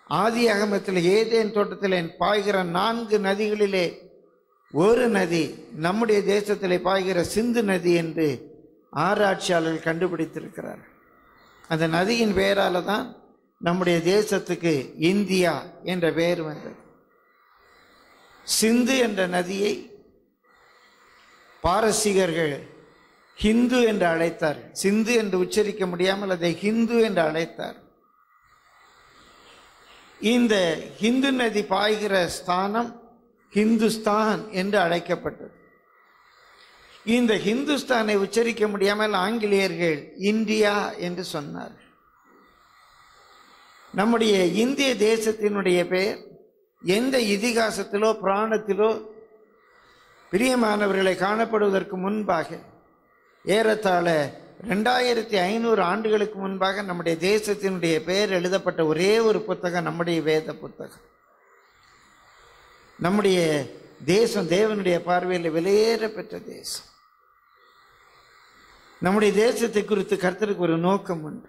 ஆதி அகமத்தில் Eden தோட்டத்தில் பாய்கிற நான்கு நதிகளிலே ஒரு நதி நம்முடைய தேசத்திலே பாய்கிற சிந்து நதி என்று ஆராய்ச்சியாளர்கள் கண்டுபிடித்திருக்கிறார் அந்த நதியின் பெயரால தான் நம்முடைய தேசத்துக்கு இந்தியா என்ற பெயர் வந்தது சிந்து என்ற நதியை பாரசீகர்கள் ஹிந்து என்று அழைத்தார்கள் சிந்து என்று உச்சரிக்க முடியாமல் அதை ஹிந்து என்று அழைத்தார் இந்த ஹிந்து நதி பாய்கிற ஸ்தானம் ஹிந்துஸ்தான் என்று அழைக்கப்பட்டது இந்த ஹிந்துஸ்தானை உச்சரிக்க முடியாமல் ஆங்கிலேயர்கள் இந்தியா என்று சொன்னார் நம்முடைய இந்திய தேசத்தினுடைய பெயர் எந்த இதிகாசத்திலோ புராணத்திலோ பிரியமானவர்களை காணப்படுவதற்கு முன்பாக ஏறத்தாழ ரெண்டாயிரத்தி ஐநூறு ஆண்டுகளுக்கு முன்பாக நம்முடைய தேசத்தினுடைய பெயர் எழுதப்பட்ட ஒரே ஒரு புத்தகம் நம்முடைய வேத புத்தகம் நம்முடைய தேசம் தேவனுடைய பார்வையில் வெளியேற பெற்ற தேசம் நம்முடைய தேசத்தை குறித்து கர்த்தருக்கு ஒரு நோக்கம் உண்டு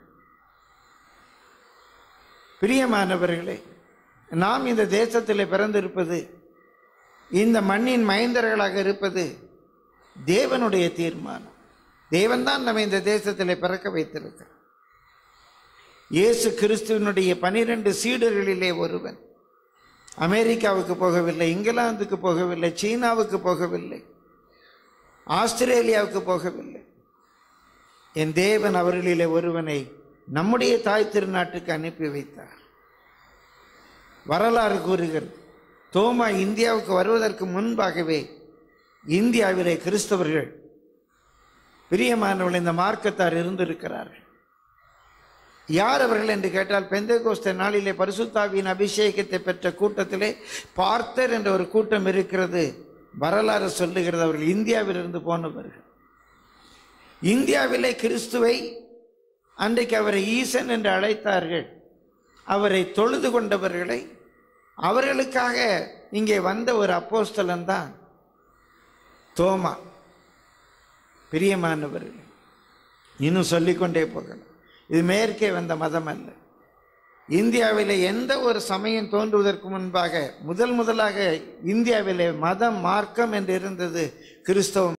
பிரியமானவர்களே நாம் இந்த தேசத்தில் பிறந்திருப்பது இந்த மண்ணின் மைந்தர்களாக இருப்பது தேவனுடைய தீர்மானம் தேவன்தான் நம்ம இந்த தேசத்தில் பிறக்க வைத்திருக்கிறார் இயேசு கிறிஸ்துவனுடைய பனிரெண்டு சீடர்களிலே ஒருவன் அமெரிக்காவுக்கு போகவில்லை இங்கிலாந்துக்கு போகவில்லை சீனாவுக்கு போகவில்லை ஆஸ்திரேலியாவுக்கு போகவில்லை என் தேவன் அவர்களிலே ஒருவனை நம்முடைய தாய் திருநாட்டுக்கு அனுப்பி வைத்தார் வரலாறு கூறுகிறது தோமா இந்தியாவுக்கு வருவதற்கு முன்பாகவே இந்தியாவிலே கிறிஸ்தவர்கள் பிரியமானவர்கள் இந்த மார்க்கத்தார் இருந்திருக்கிறார்கள் யார் அவர்கள் என்று கேட்டால் பெந்தகோஸ்த நாளிலே பரிசுத்தாவியின் அபிஷேகத்தை பெற்ற கூட்டத்திலே பார்த்தர் என்ற ஒரு கூட்டம் இருக்கிறது வரலாறு சொல்லுகிறது அவர்கள் இந்தியாவிலிருந்து போனவர்கள் இந்தியாவிலே கிறிஸ்துவை அன்றைக்கு அவரை ஈசன் என்று அழைத்தார்கள் அவரை தொழுது கொண்டவர்களை அவர்களுக்காக இங்கே வந்த ஒரு அப்போஸ்தலன் தான் தோமா பிரியமானவர்கள் இன்னும் சொல்லிக்கொண்டே போகலாம் இது மேற்கே வந்த மதம் அல்ல இந்தியாவிலே எந்த ஒரு சமயம் தோன்றுவதற்கு முன்பாக முதல் முதலாக இந்தியாவிலே மதம் மார்க்கம் என்று இருந்தது கிறிஸ்தவம்